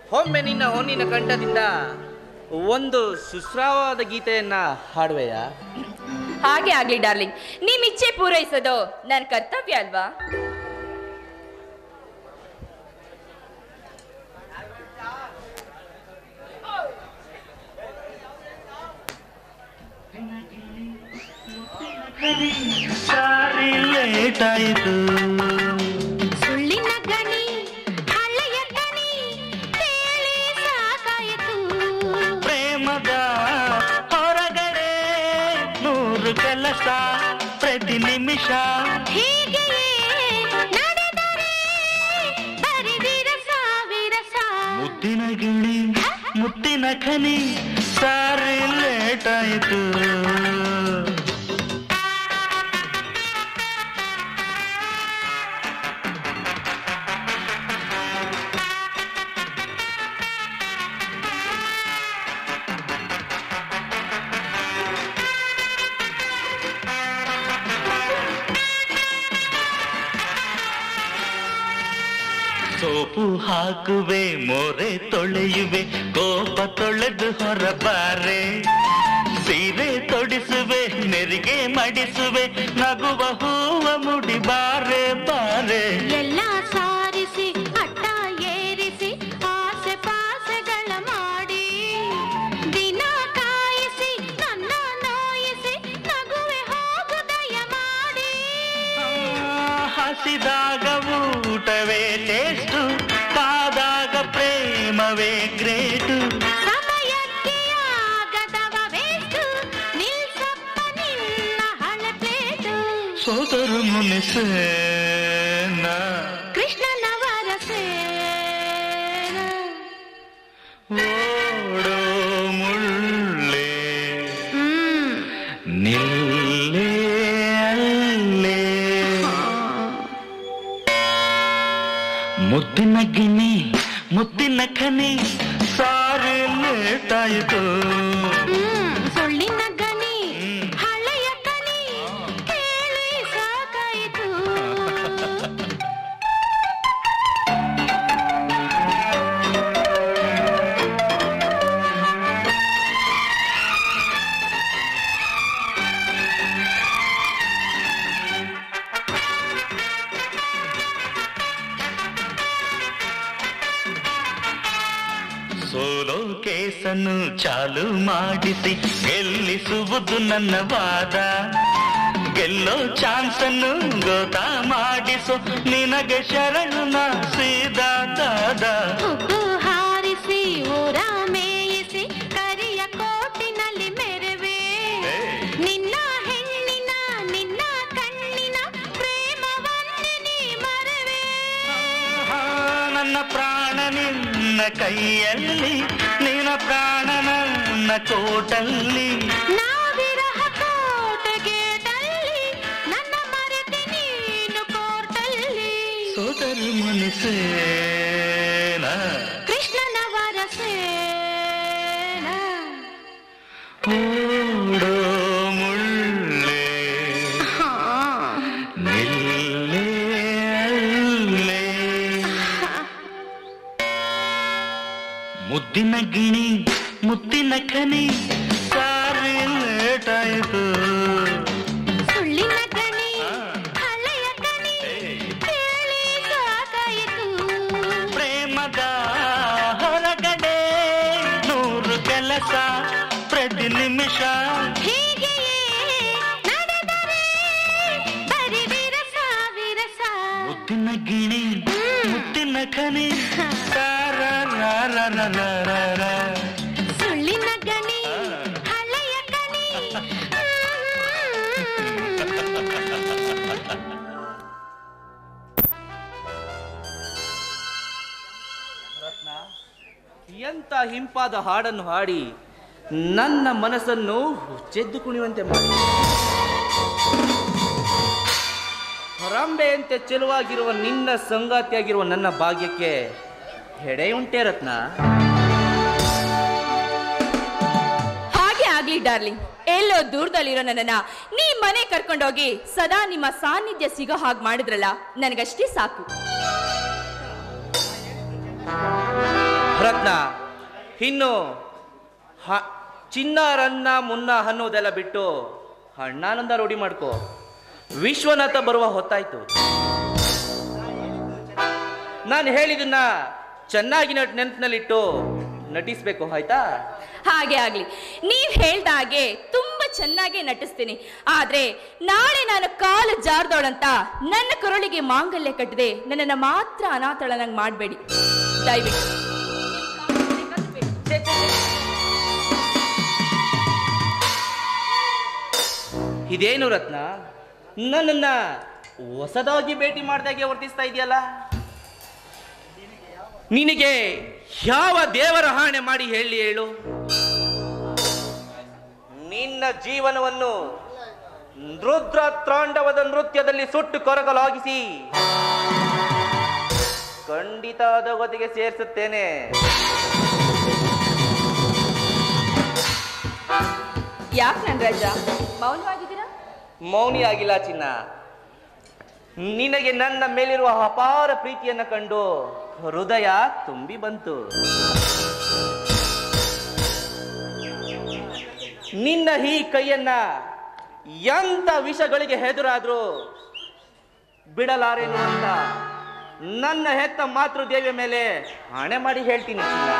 ಒಮ್ಮೆ ನಿನ್ನ ಹೊನ್ನಿನ ಕಂಠದಿಂದ ಒಂದು ಸುಸ್ರಾವವಾದ ಗೀತೆಯನ್ನ ಹಾಡುವೆಯಾ ಹಾಗೆ ಆಗ್ಲಿ ಡಾರ್ಲಿಂಗ್ ನಿಮ್ ಇಚ್ಛೆ ಪೂರೈಸೋದು ನನ್ನ ಕರ್ತವ್ಯ ಅಲ್ವಾ ಸಾರಿ ಲೇಟ್ ಆಯಿತು ಸುಳ್ಳಿನ ಗಣಿ ಹಳ್ಳೆಯ ಗಣಿ ಕೇಳಿ ಸಾಕಾಯಿತು ಪ್ರೇಮದ ಹೊರಗಡೆ ನೂರು ಕೆಲಸ ಪ್ರತಿ ನಿಮಿಷ ಹೀಗೆಯೇ ನಡೆದರೆ ಬರಿ ವಿರಸ ವಿರಸ ಮುದ್ದಿನ ಗಿಳಿ ಮುತ್ತಿನ ಖನಿ ಸಾರಿ ಲೇಟ್ ಆಯಿತು ಸೋಪು ಹಾಕುವೆ ಮೋರೆ ತೊಳೆಯುವೆ ಕೋಪ ತೊಳೆದು ಹೊರಬಾರೆ ಸೀರೆ ತೊಡಿಸುವೆ ನೆರಿಗೆ ಮಡಿಸುವೆ ನಗುವ ಹೂವ ಮುಡಿ ಬಾರೆ ಬಾರೆ ಎಲ್ಲ ಸಾರಿಸಿ ಅಟ್ಟ ಏರಿಸಿ ಆಸೆ ಪಾಸೆಗಳ ಮಾಡಿ ದಿನ ಕಾಯಿಸಿ ನನ್ನ ನೋಯಿಸಿ ನಗುವೆ ಹೋಗು ದಯ ಮಾಡಿ ಹಸಿದಾಗ ಊಟವೇ ಟೇಸ್ಟು ಕಾದಾಗ ಪ್ರೇಮವೇ ಗ್ರೇಟು ಸಮಯಕ್ಕೆ ಆಗದವ ವೇಸ್ಟು ನಿಲ್ಸಪ್ಪ ನಿನ್ನ ಹಳೆ ಪ್ಲೇಟು ಸೋದರ ಮುನಿಸೇನ ಕೃಷ್ಣನವರ ಸೇನ ಓಡೋ ಮುಳ್ಳೆ ಹ್ಮ್ ನಿಲ್ಲೇ ಅಲ್ಲೇ ಮುದ್ದಿನ ಗಿಣಿ ಮುದ್ದಿನ ಖನಿ ಸಾರಿ ಲೇಟಾಯಿತು ಹ್ಮ್ ಸುಳ್ಳಿನ ಗಣಿ ಹಳೆಯ ಕನಿ ಕೇಳಿ ಸಾಕಾಯಿತು ಸೋಲೋ ಕೇಸನ್ನು ಚಾಲು ಮಾಡಿಸಿ ಗೆಲ್ಲಿಸುವುದು ನನ್ನ ವಾದ ಗೆಲ್ಲೋ ಚಾನ್ಸನ್ನು ಗೊತ್ತಾ ಮಾಡಿಸು ನಿನಗೆ ಶರಣು ನಾ ಸೀದಾ ದಾದ ಹುಬ್ಬು ಹಾರಿಸಿ ಊರ ಮೇಯಿಸಿ ಕರಿಯ ಕೋಟಿನಲ್ಲಿ ಮೆರವೆ ನಿನ್ನ ಹೆಣ್ಣಿನ ನಿನ್ನ ಕಣ್ಣಿನ ಪ್ರೇಮವನ್ನೇ ನೀ ಮರವೆ ಆ, ನನ್ನ ಪ್ರಾಣ ನಿನ್ನ ಕೈಯಲ್ಲಿ ನಿನ್ನ ಪ್ರಾಣ ನನ್ನ ಕೋಟಲ್ಲಿ ನಾವಿರಹ ಕೋಟೆಗೇಟಲ್ಲಿ ನನ್ನ ಮರೆತೆ ನೀನು ಕೋರ್ಟಲ್ಲಿ ಸೋದರ ಮನಸ್ಸೇನ ಕೃಷ್ಣನವರ ಸೇನ ಓಡೋ ಮುಳ್ಳೆ ಹಾ. ನಿಲ್ಲೇ ಅಲ್ಲೇ ಮುದ್ದಿನ ಗಿಣಿ ಮುತ್ತಿನ ಖನಿ ಸಾರಿ ಲೇಟಾಯಿತು ಸುಳ್ಳಿನ ಗಣಿ ಹಳೆಯ ಗಣಿ ಕೇಳಿ ಸಾಕಾಯಿತು ಪ್ರೇಮದ ಹೊರಗಡೆ ನೂರು ಕೆಲಸ ಪ್ರತಿ ನಿಮಿಷ ಹೀಗೆಯೇ ನಡೆದರೆ ಬರಿ ವಿರಸ ವಿರಸ ಮುತ್ತಿನ ಗಿಣಿ ಮುತ್ತಿನ ಖನಿ ಸಾರ ರಾ ರಾ ರಾ ರಾ ರಾ ರಾ. ಸುಳ್ಳಿನ ಗಣಿ ಹಳೆಯ ಗಣಿ ಎಂತ ಹಿಂಪಾದ ಹಾಡನ್ನು ಹಾಡಿ ನನ್ನ ಮನಸ್ಸನ್ನು ಚೆದ್ದು ಕುಣಿಯುವಂತೆ ಮಾಡಿ ಹೊರಂಬೆಯಂತೆ ಚೆಲುವಾಗಿರುವ ನಿನ್ನ ಸಂಗಾತಿಯಾಗಿರುವ ನನ್ನ ಭಾಗ್ಯಕ್ಕೆ ಹೆಡೆಯುಂಟೆ ರತ್ನ ಹಾಗೆ ಆಗ್ಲಿ ಡಾರ್ಲಿಂಗ್ ಎಲ್ಲೋ ದೂರದಲ್ಲಿರೋ ನನ್ನನ್ನ ನೀ ಮನೆ ಕರ್ಕೊಂಡೋಗಿ ಸದಾ ನಿಮ್ಮ ಸಾನ್ನಿಧ್ಯ ಸಿಗೋ ಹಾಗೆ ಮಾಡಿದ್ರಲ್ಲ ನನಗಷ್ಟೇ ಸಾಕು ರತ್ನ ಇನ್ನು ಹ ಚಿನ್ನಾರನ್ನ ಮುನ್ನ ಅನ್ನೋದೆಲ್ಲ ಬಿಟ್ಟು ಅಣ್ಣಾನಂದ ರೂಢಿ ಮಾಡ್ಕೋ ವಿಶ್ವನಾಥ ಬರುವ ಹೊತ್ತಾಯ್ತು ನಾನು ಹೇಳಿದನ್ನ ಚೆನ್ನಾಗಿ ನಟ್ ನೆನಪಿನಲ್ಲಿಟ್ಟು ನಟಿಸ್ಬೇಕು ಆಯ್ತಾ ಹಾಗೆ ಆಗ್ಲಿ ನೀವ್ ಹೇಳ್ದ ಹಾಗೆ ತುಂಬಾ ಚೆನ್ನಾಗಿ ನಟಿಸ್ತೀನಿ ಆದ್ರೆ ನಾಳೆ ನಾನು ಕಾಲು ಜಾರ್ದೋಳಂತ ನನ್ನ ಕರುಳಿಗೆ ಮಾಂಗಲ್ಯ ಕಟ್ಟದೆ ನನ್ನನ್ನ ಮಾತ್ರ ಅನಾಥಳನಂಗ್ ಮಾಡ್ಬೇಡಿ ದಯವಿಟ್ಟು ಇದೇನು ರತ್ನ ನನ್ನನ್ನ ಹೊಸದಾಗಿ ಭೇಟಿ ಮಾಡಿದಾಗೆ ವರ್ತಿಸ್ತಾ ಇದೆಯಲ್ಲ ನಿನಗೆ ಯಾವ ದೇವರ ಹಾಣೆ ಮಾಡಿ ಹೇಳಿ ಹೇಳು ನಿನ್ನ ಜೀವನವನ್ನು ರುದ್ರ ತಾಂಡವದ ನೃತ್ಯದಲ್ಲಿ ಸುಟ್ಟು ಕೊರಗಲಾಗಿಸಿ ಖಂಡಿತ ಅದಗೊತ್ತಿಗೆ ಸೇರಿಸುತ್ತೇನೆ ಯಾಕೆ ನನ್ ರಜ ಮೌನವಾಗಿದ್ದೀರಾ ಮೌನಿ ಆಗಿಲ್ಲ ಚಿನ್ನ ನಿನಗೆ ನನ್ನ ಮೇಲಿರುವ ಅಪಾರ ಪ್ರೀತಿಯನ್ನ ಕಂಡು ಹೃದಯ ತುಂಬಿ ಬಂತು ನಿನ್ನ ಈ ಕೈಯನ್ನ ಎಂತ ವಿಷಗಳಿಗೆ ಹೆದರಾದ್ರೂ ಬಿಡಲಾರೇನು ಅಂತ ನನ್ನ ಹೆತ್ತ ಮಾತೃದೇವಿಯ ಮೇಲೆ ಹಣೆ ಮಾಡಿ ಹೇಳ್ತೀನಿ ಚಿನ್ನ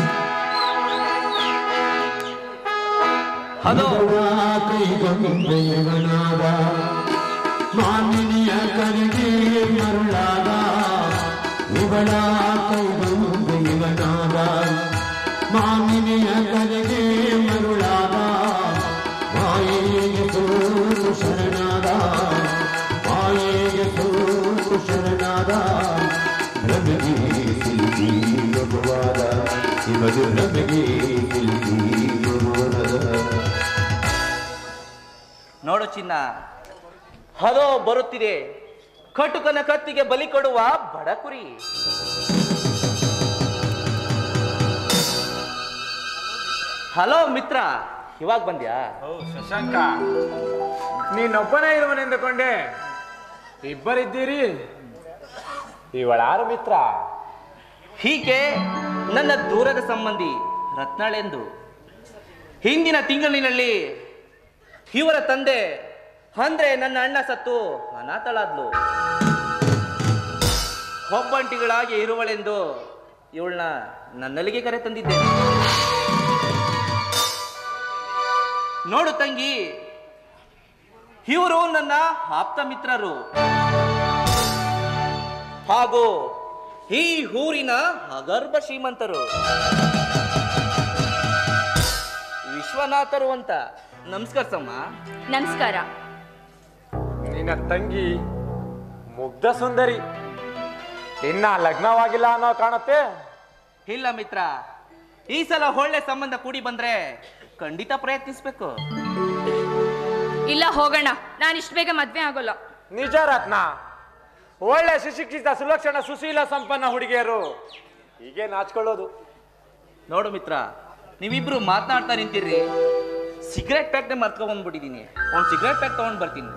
ಅದು ಕೈಗೊಂಬೆಯವನಾದ ಮಾಮಿನಿಯ ಕರೆಗೆ ಮರುಳಾದ ಇವಳ ಕೈಗೊಂಬೆಯವನಾದ ಮಾಮಿನಿಯ ಕರೆಗೆ ಮರುಳಾದ ಮಾಯೆಗೆ ಸೋತು ಶರಣಾದ ಮಾಯೆಗೆ ಸೋತು ಶರಣಾದ ನಮಗೆ ಸಿಲ್ಕಿ ಮಗುವಾದ ಇವದು ನಮಗೆ ಸಿಲ್ಕಿ ಮಗುವಾದ ನೋಡು ಚಿನ್ನ ಹಲೋ ಬರುತ್ತಿದೆ ಕಟುಕನ ಕತ್ತಿಗೆ ಬಲಿ ಕೊಡುವ ಬಡ ಕುರಿ ಹಲೋ ಮಿತ್ರ ಇವಾಗ ಬಂದ್ಯಾ ಓ ಶಶಾಂಕ ನೀನೊಬ್ಬನೇ ಇರುವನೆಂದುಕೊಂಡೆ ಇಬ್ಬರಿದ್ದೀರಿ ಇವಳಾರು ಮಿತ್ರ ಹೀಗೆ ನನ್ನ ದೂರದ ಸಂಬಂಧಿ ರತ್ನಾಳೆಂದು ಹಿಂದಿನ ತಿಂಗಳಿನಲ್ಲಿ ಇವರ ತಂದೆ ಅಂದ್ರೆ ನನ್ನ ಅಣ್ಣ ಸತ್ತು ಅನಾಥಳಾದ್ಲು ಒಬ್ಬಂಟಿಗಳಾಗಿ ಇರುವಳೆಂದು ಇವಳನ್ನ ನನ್ನಲ್ಲಿಗೆ ಕರೆ ತಂದಿದ್ದೆ ನೋಡು ತಂಗಿ ಇವರು ನನ್ನ ಆಪ್ತ ಮಿತ್ರರು ಹಾಗೂ ಈ ಊರಿನ ಅಗರ್ಭ ಶ್ರೀಮಂತರು ವಿಶ್ವನಾಥರು ಅಂತ ನಮಸ್ಕಾರ ಸಮ್ಮ ನಮಸ್ಕಾರ ನಿನ್ನ ತಂಗಿ ಮುಗ್ಧ ಸುಂದರಿ ಇನ್ನ ಲಗ್ನವಾಗಿಲ್ಲ ಅನ್ನೋ ಕಾಣುತ್ತೆ ಇಲ್ಲ ಮಿತ್ರ ಈ ಸಲ ಒಳ್ಳೆ ಸಂಬಂಧ ಕೂಡಿ ಬಂದ್ರೆ ಖಂಡಿತ ಪ್ರಯತ್ನಿಸ್ಬೇಕು ಇಲ್ಲ ಹೋಗೋಣ ನಾನು ಇಷ್ಟು ಬೇಗ ಮದ್ವೆ ಆಗೋಲ್ಲ ನಿಜ ರತ್ನ ಒಳ್ಳೆ ಸುಶಿಕ್ಷಿತ ಸುಲಕ್ಷಣ ಸುಶೀಲ ಸಂಪನ್ನ ಹುಡುಗಿಯರು ಹೀಗೆ ನಾಚ್ಕೊಳ್ಳೋದು ನೋಡು ಮಿತ್ರ ನೀವಿಬ್ರು ಮಾತನಾಡ್ತಾ ನಿಂತಿರ್ರಿ ಸಿಗರೆಟ್ ಪ್ಯಾಕ್ನೆ ಮರ್ತ್ಕೊಂಡ್ ಬಂದ್ಬಿಟ್ಟಿದೀನಿ ಒಂದು ಸಿಗರೆಟ್ ಪ್ಯಾಕ್ ತಗೊಂಡ್ ಬರ್ತೀನಿ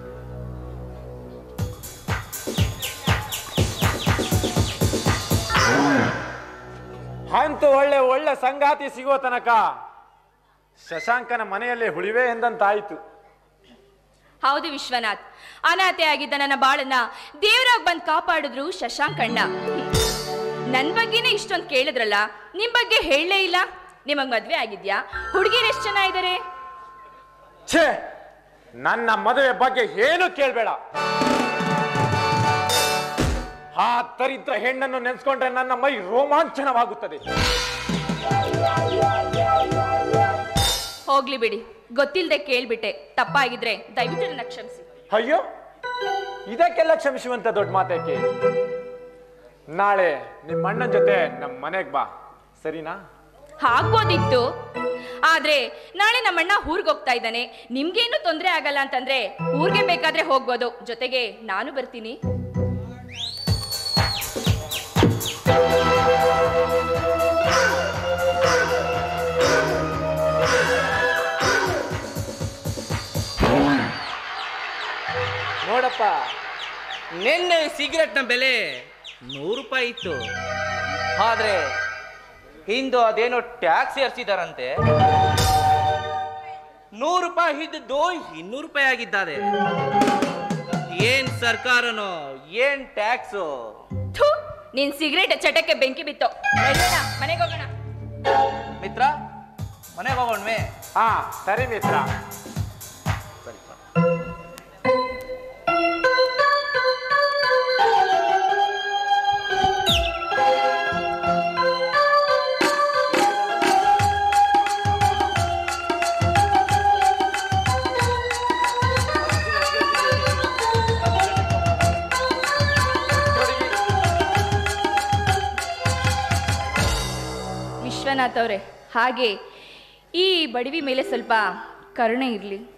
ಅಂತೂ ಒಳ್ಳೆ ಒಳ್ಳೆ ಸಂಗಾತಿ ಸಿಗೋ ತನಕ ಶಶಾಂಕನ ಮನೆಯಲ್ಲಿ ಹುಳಿವೆ ಎಂದಂತಾಯಿತು ಹೌದು ವಿಶ್ವನಾಥ್ ಅನಾಥೆ ಆಗಿದ್ದ ನನ್ನ ಬಾಳನ್ನ ದೇವರಾಗ್ ಬಂದ್ ಕಾಪಾಡಿದ್ರು ಶಶಾಂಕಣ್ಣ ನನ್ ಬಗ್ಗೆನೇ ಇಷ್ಟೊಂದು ಕೇಳಿದ್ರಲ್ಲ ನಿಮ್ ಬಗ್ಗೆ ಹೇಳಲೇ ಇಲ್ಲ ನಿಮಗ್ ಮದ್ವೆ ಆಗಿದ್ಯಾ ಹುಡುಗಿರು ಎಷ್ಟು ಜನ ಇದಾರೆ ಛೇ ನನ್ನ ಮದುವೆ ಬಗ್ಗೆ ಏನು ಕೇಳಬೇಡ ಆ ದರಿದ್ರ ಹೆಣ್ಣನ್ನು ನೆನೆಸ್ಕೊಂಡ್ರೆ ನನ್ನ ಮೈ ರೋಮಾಂಚನವಾಗುತ್ತದೆ ಹೋಗ್ಲಿ ಬಿಡಿ ಗೊತ್ತಿಲ್ದೆ ಕೇಳ್ಬಿಟ್ಟೆ ತಪ್ಪಾಗಿದ್ರೆ ದಯವಿಟ್ಟು ನನ್ನ ಕ್ಷಮಿಸಿ ಅಯ್ಯೋ ಇದಕ್ಕೆಲ್ಲ ಕ್ಷಮಿಸುವಂತ ದೊಡ್ಡ ಮಾತೇಕೆ ನಾಳೆ ನಿಮ್ಮ ಅಣ್ಣನ ಜೊತೆ ನಮ್ಮ ಮನೆಗೆ ಬಾ ಸರಿನಾ ಆಗ್ಬೋದಿತ್ತು ಆದ್ರೆ ನಾಳೆ ನಮ್ಮಣ್ಣ ಊರ್ಗ್ ಹೋಗ್ತಾ ಇದ್ದಾನೆ ನಿಮ್ಗೇನು ತೊಂದರೆ ಆಗಲ್ಲ ಅಂತಂದ್ರೆ ಊರ್ಗೆ ಬೇಕಾದ್ರೆ ಹೋಗ್ಬೋದು ಜೊತೆಗೆ ನಾನು ಬರ್ತೀನಿ ನೋಡಪ್ಪ ನಿನ್ನೆ ಸಿಗರೆಟ್ನ ಬೆಲೆ ನೂರು ರೂಪಾಯಿ ಇತ್ತು ಆದ್ರೆ ಹಿಂದು ಅದೇನೋ ಟ್ಯಾಕ್ಸ್ ಏರ್ಸಿದಾರಂತೆ ನೂರು ರೂಪಾಯಿ ಇದ್ದದ್ದು ಇನ್ನೂರು ರೂಪಾಯಿ ಆಗಿದ್ದಾರೆ ಏನ್ ಸರ್ಕಾರನೋ ಏನ್ ಟ್ಯಾಕ್ಸು ಥು ನಿನ್ ಸಿಗರೇಟ್ ಚಟಕ್ಕೆ ಬೆಂಕಿ ಬಿತ್ತು ನಡೀರೋಣ, ಮನೆಗೆ ಹೋಗೋಣ ಮಿತ್ರ ಮನೆಗೆ ಹೋಗೋಣ್ವೆ ಹಾ ಸರಿ ಮಿತ್ರ ಸರಿ ಸರ್ ವಿಶ್ವನಾಥ್ ಅವರೇ ಹಾಗೆ ಈ ಬಡವಿ ಮೇಲೆ ಸ್ವಲ್ಪ ಕರುಣೆ ಇರಲಿ